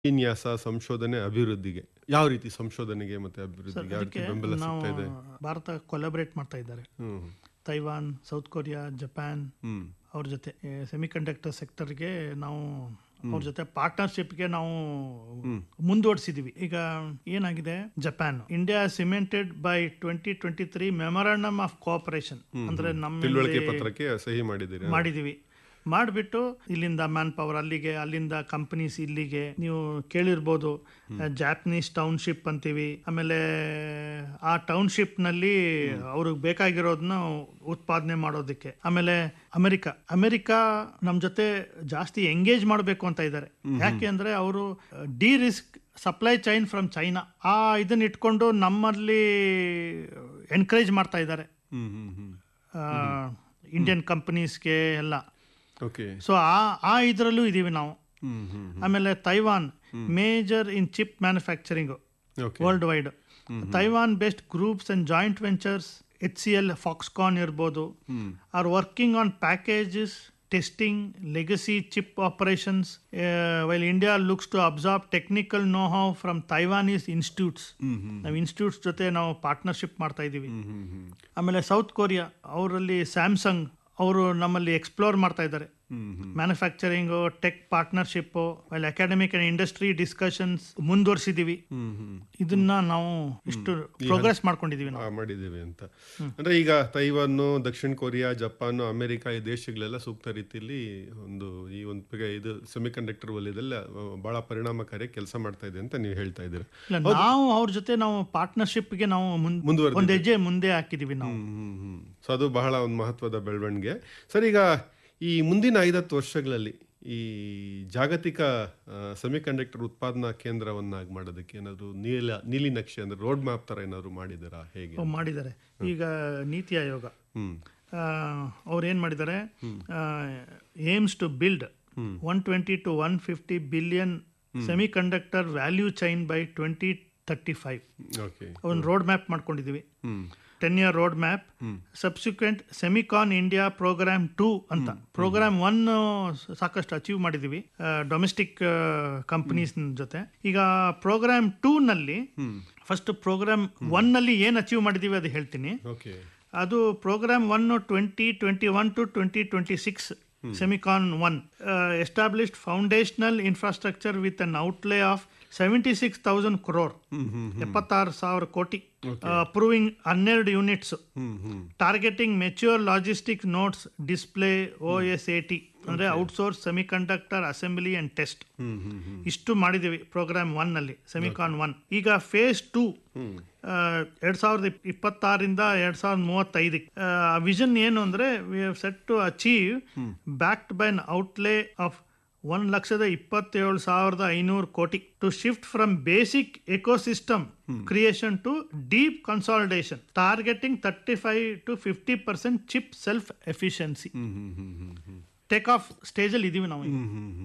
ವಿನ್ಯಾಸ ಸಂಶೋಧನೆ ಅಭಿವೃದ್ಧಿಗೆ ಯಾವ ರೀತಿ ಸಂಶೋಧನೆಗೆ ಮತ್ತೆ ಅಭಿವೃದ್ಧಿಗೆ ಯಾವ ರೀತಿ ಅದಕ್ಕೆ ಬೆಂಬಲ ನಾವು ಸಿಗ್ತಾ ಇದೆ ಭಾರತ ಕೊಲಾಬ್ರೇಟ್ ಮಾಡ್ತಾ ಇದ್ದಾರೆ hmm Taiwan South Korea Japan hmm ಅವ್ರ ಜೊತೆ ಸೆಮಿಕಂಡಕ್ಟರ್ ಸೆಕ್ಟರ್ಗೆ ನಾವು ಅವ್ರ ಜೊತೆ ಪಾರ್ಟ್ನರ್ಶಿಪ್ಗೆ ನಾವು ಮುಂದುವರಿಸಿದೀವಿ ಈಗ ಏನಾಗಿದೆ Japan India cemented by twenty twenty three memorandum of cooperation ಅಂದ್ರೆ ತಿಳುವಳಿಕೆ ನಮ್ಮ ಪತ್ರಕ್ಕೆ ಸಹಿ ಮಾಡಿದ್ದೀರಿ ಮಾಡಿದೀವಿ ಮಾಡಿಬಿಟ್ಟು ಇಲ್ಲಿಂದ ಮ್ಯಾನ್ ಪವರ್ ಅಲ್ಲಿಗೆ ಅಲ್ಲಿಂದ ಕಂಪನೀಸ್ ಇಲ್ಲಿಗೆ ನೀವು ಕೇಳಿರ್ಬೋದು ಜಾಪನೀಸ್ ಟೌನ್ಶಿಪ್ ಅಂತೀವಿ ಆಮೇಲೆ ಆ ಟೌನ್ಶಿಪ್ ನಲ್ಲಿ ಅವ್ರಿಗೆ ಬೇಕಾಗಿರೋದನ್ನ ಉತ್ಪಾದನೆ ಮಾಡೋದಕ್ಕೆ ಆಮೇಲೆ ಅಮೆರಿಕ ಅಮೆರಿಕ ನಮ್ ಜೊತೆ ಜಾಸ್ತಿ ಎಂಗೇಜ್ ಮಾಡಬೇಕು ಅಂತ ಇದ್ದಾರೆ ಯಾಕೆ ಅಂದ್ರೆ ಅವರು derisk supply chain from China ಆ ಇದನ್ನ ಇಟ್ಕೊಂಡು ನಮ್ಮಲ್ಲಿ ಎನ್ಕರೇಜ್ ಮಾಡ್ತಾ ಇದ್ದಾರೆ ಹ್ಮ್ ಹ್ಮ್ ಹ್ಮ್ ಇಂಡಿಯನ್ ಕಂಪನೀಸ್ಗೆ ಎಲ್ಲ ಓಕೆ ಸೊ ಆ ಆ ಇದರಲ್ಲೂ ಇದೀವಿ ನಾವು ಹ್ಮ್ ಹ್ಮ್ ಆಮೇಲೆ Taiwan major in chip manufacturing okay world wide Taiwan best groups and joint ventures H C L Foxconn ಇರ್ಬೋದು are working on packages testing legacy chip operations while India looks to absorb technical know how from Taiwanese institutes hmm hmm ನಾವು institutes ಜೊತೆ ನಾವು partnership ಮಾಡ್ತಾ ಇದ್ದೀವಿ ಹ್ಮ್ hmm hmm ಆಮೇಲೆ south Korea ಅವರಲ್ಲಿ Samsung ಅವರು ನಮ್ಮಲ್ಲಿ ಎಕ್ಸ್ಪ್ಲೋರ್ ಮಾಡ್ತಾ ಇದ್ದಾರೆ hmm hmm manufacturing tech partnership ಅಲ್ಲಿ ಅಕಾಡೆಮಿಕ್ ಅಂಡ್ ಇಂಡಸ್ಟ್ರಿ ಡಿಸ್ಕಷನ್ಸ್ ಮುಂದುವರಿಸಿದೀವಿ ಹ್ಮ್ ಹ್ಮ್ ಇದನ್ನ ನಾವು ಇಷ್ಟು ಪ್ರೋಗ್ರೆಸ್ ಮಾಡ್ಕೊಂಡಿದೀವಿ ನಾವು ಆ, ಮಾಡಿದ್ದೇವೆ ಅಂತ ಅಂದ್ರೆ ಈಗ ತೈವಾನು ದಕ್ಷಿಣ ಕೊರಿಯಾ ಜಪಾನ್ ಅಮೆರಿಕ ಈ ದೇಶಗಳೆಲ್ಲ ಸೂಕ್ತ ರೀತಿಯಲ್ಲಿ ಒಂದು ಈ ಒಂದು ಪೆಗ- ಇದು ಸೆಮಿಕಂಡಕ್ಟರ್ ವಲಯದಲ್ಲಿ ಆ, ಬಹಳ ಪರಿಣಾಮಕಾರಿ ಕೆಲಸ ಮಾಡ್ತಾ ಇದೆ ಅಂತ ನೀವು ಹೇಳ್ತಾ ಇದ್ದೀರಾ ಇಲ್ಲ ನಾವು ಅವ್ರ ಜೊತೆ ನಾವು ಪಾರ್ಟ್ನರ್ಶಿಪ್ಗೆ ನಾವು ಮುಂದ್- ಮುಂದುವರೆದಿದೆ. ಒಂದ್ ಹೆಜ್ಜೆ ಮುಂದೆ ಹಾಕಿದೀವಿ ನಾವು ಹ್ಮ್ ಹ್ಮ್ ಹ್ಮ್ ಸೊ ಅದು ಬಹಳ ಒಂದು ಮಹತ್ವದ ಬೆಳವಣಿಗೆ ಸರ್ ಈಗ ಈ ಮುಂದಿನ ಐದತ್ತು ವರ್ಷಗಳಲ್ಲಿ ಈ ಜಾಗತಿಕ ಸೆಮಿಕಂಡಕ್ಟರ್ ಉತ್ಪಾದನಾ ಕೇಂದ್ರವನ್ನಾಗಿ ಮಾಡೋದಕ್ಕೆ ಏನಾದ್ರು ನೀಲ ನೀಲಿ ನಕ್ಷೆ ಅಂದ್ರೆ ರೋಡ್ ಮ್ಯಾಪ್ ತರ ಏನಾದ್ರು ಮಾಡಿದ್ದೀರಾ ಹೇಗೆ ಮಾಡಿದ್ದಾರೆ ಈಗ ನೀತಿ ಆಯೋಗ ಹ್ಮ್ ಅವ್ರು ಏನ್ ಮಾಡಿದ್ದಾರೆ aims to build one twenty to one fifty billion semiconductor value chain by twenty thirty five okay ಒಂದು ರೋಡ್ ಮ್ಯಾಪ್ ಮಾಡ್ಕೊಂಡಿದೀವಿ hmm ten year road map subsequent Semicon India programme two ಅಂತ ಪ್ರೋಗ್ರಾಮ್ ಒನ್ ಸಾಕಷ್ಟು achieve ಮಾಡಿದೀವಿ domestic companies ಜೊತೆ ಈಗ programme two ನಲ್ಲಿ first programme one ನಲ್ಲಿ ಏನ್ ಅಚೀವ್ ಮಾಡಿದೀವಿ ಅದು ಹೇಳ್ತೀನಿ ಓಕೆ ಅದು programme one twenty twenty one to twenty twenty six Semicon one established foundational infrastructure with an outlay of seventy six thousand crore ಎಪ್ಪತ್ತಾರು ಸಾವಿರ ಕೋಟಿ ಅಪ್ರೂವಿಂಗ್ ಹನ್ನೆರಡು units hmm hmm targeting mature logistic nodes display O S A T ಅಂದ್ರೆ outsource semiconductor assembly and test hmm hmm hmm ಇಷ್ಟು ಮಾಡಿದೀವಿ program one ನಲ್ಲಿ Semicon one ಈಗ phase two ಎರಡ್ ಸಾವಿರದ ಇಪ್- ಇಪ್ಪತ್ತಾರಿಂದ ಎರಡ್ ಸಾವಿರದ ಮೂವತ್ತೈದಕ್ಕೆ ವಿಷನ್ ಏನು ಅಂದ್ರೆ we have set to achieve backed by an outlay of ಒಂದ್ ಲಕ್ಷದ ಇಪ್ಪತ್ತೇಳು ಸಾವಿರದ ಐನೂರು ಕೋಟಿ to shift from basic ecosystem creation to deep consolidation targeting thirty five to fifty percent chip self efficiency hmm hmm hmm hmm hmm take off ಸ್ಟೇಜಲ್ಲಿ ಇದೀವಿ ನಾವು ಈಗ.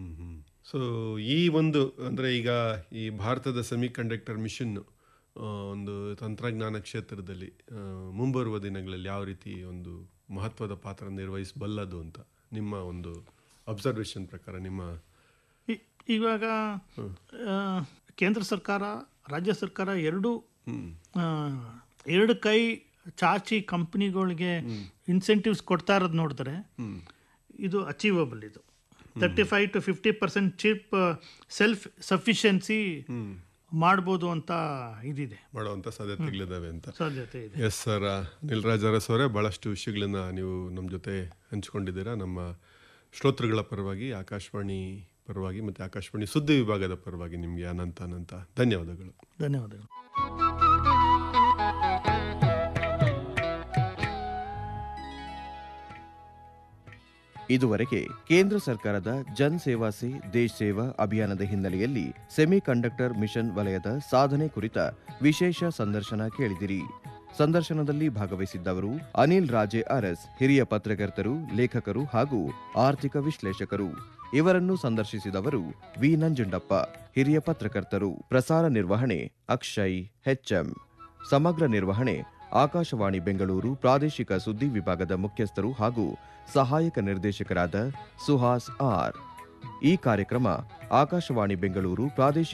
ಸೊ ಈ ಒಂದು ಅಂದರೆ ಈಗ ಈ ಭಾರತದ ಸೆಮಿ ಕಂಡಕ್ಟರ್ ಮಿಷನ್ ಒಂದು ತಂತ್ರಜ್ಞಾನ ಕ್ಷೇತ್ರದಲ್ಲಿ ಆ, ಮುಂಬರುವ ದಿನಗಳಲ್ಲಿ ಯಾವ ರೀತಿ ಒಂದು ಮಹತ್ವದ ಪಾತ್ರ ನಿರ್ವಹಿಸಬಲ್ಲದು ಅಂತ ನಿಮ್ಮ ಒಂದು ಅಬ್ಸರ್ವೇಷನ್ ಪ್ರಕಾರ ನಿಮ್ಮ ಇ- ಇವಾಗ ಆ, ಕೇಂದ್ರ ಸರ್ಕಾರ ರಾಜ್ಯ ಸರ್ಕಾರ ಎರಡು ಆ, ಎರಡು ಕೈ ಚಾಚಿ ಕಂಪ್ನಿಗಳಿಗೆ ಇನ್ಸೆಂಟಿವ್ಸ್ ಕೊಡ್ತಾ ಇರೋದು ನೋಡಿದ್ರೆ ಇದು ಅಚೀವಬಲ್ ಇದು thirty five to fifty percent chip self sufficiency ಮಾಡ್ಬೋದು ಅಂತ ಇದಿದೆ ಮಾಡುವಂಥ ಸಾಧ್ಯತೆಗಳಿದ್ದಾವೆ ಅಂತ ಸಾಧ್ಯತೆ ಇದೆ ಎಸ್ ಸರ್ ನಿಲ್ರಾಜ್ ಅರಸ್ ಅವರೇ ಭಾಳಷ್ಟು ವಿಷಯಗಳನ್ನ ನೀವು ನಮ್ಮ ಜೊತೆ ಹಂಚ್ಕೊಂಡಿದ್ದೀರಾ ನಮ್ಮ ಶ್ರೋತೃಗಳ ಪರವಾಗಿ ಆಕಾಶವಾಣಿ ಪರವಾಗಿ ಮತ್ತು ಆಕಾಶವಾಣಿ ಸುದ್ದಿ ವಿಭಾಗದ ಪರವಾಗಿ ನಿಮಗೆ ಅನಂತ ಅನಂತ ಧನ್ಯವಾದಗಳು ಧನ್ಯವಾದಗಳು ಇದುವರೆಗೆ ಕೇಂದ್ರ ಸರ್ಕಾರದ ಜನ್ ಸೇವಾ ಸೇ ದೇಶ್ ಸೇವಾ ಅಭಿಯಾನದ ಹಿನ್ನೆಲೆಯಲ್ಲಿ ಸೆಮಿ ಕಂಡಕ್ಟರ್ ಮಿಷನ್ ವಲಯದ ಸಾಧನೆ ಕುರಿತ ವಿಶೇಷ ಸಂದರ್ಶನ ಕೇಳಿದಿರಿ ಸಂದರ್ಶನದಲ್ಲಿ ಭಾಗವಹಿಸಿದ್ದವರು ಅನಿಲ್ ರಾಜೆ ಅರಸ್ ಹಿರಿಯ ಪತ್ರಕರ್ತರು ಲೇಖಕರು ಹಾಗೂ ಆರ್ಥಿಕ ವಿಶ್ಲೇಷಕರು ಇವರನ್ನು ಸಂದರ್ಶಿಸಿದವರು ವಿ ನಂಜುಂಡಪ್ಪ ಹಿರಿಯ ಪತ್ರಕರ್ತರು ಪ್ರಸಾರ ನಿರ್ವಹಣೆ ಅಕ್ಷಯ್ ಹೆಚ್ಎಂ ಸಮಗ್ರ ನಿರ್ವಹಣೆ ಆಕಾಶವಾಣಿ ಬೆಂಗಳೂರು ಪ್ರಾದೇಶಿಕ ಸುದ್ದಿ ವಿಭಾಗದ ಮುಖ್ಯಸ್ಥರು ಹಾಗೂ ಸಹಾಯಕ ನಿರ್ದೇಶಕರಾದ ಸುಹಾಸ್ ಆರ್ ಈ ಕಾರ್ಯಕ್ರಮ ಆಕಾಶವಾಣಿ ಬೆಂಗಳೂರು ಪ್ರಾದೇಶಿಕ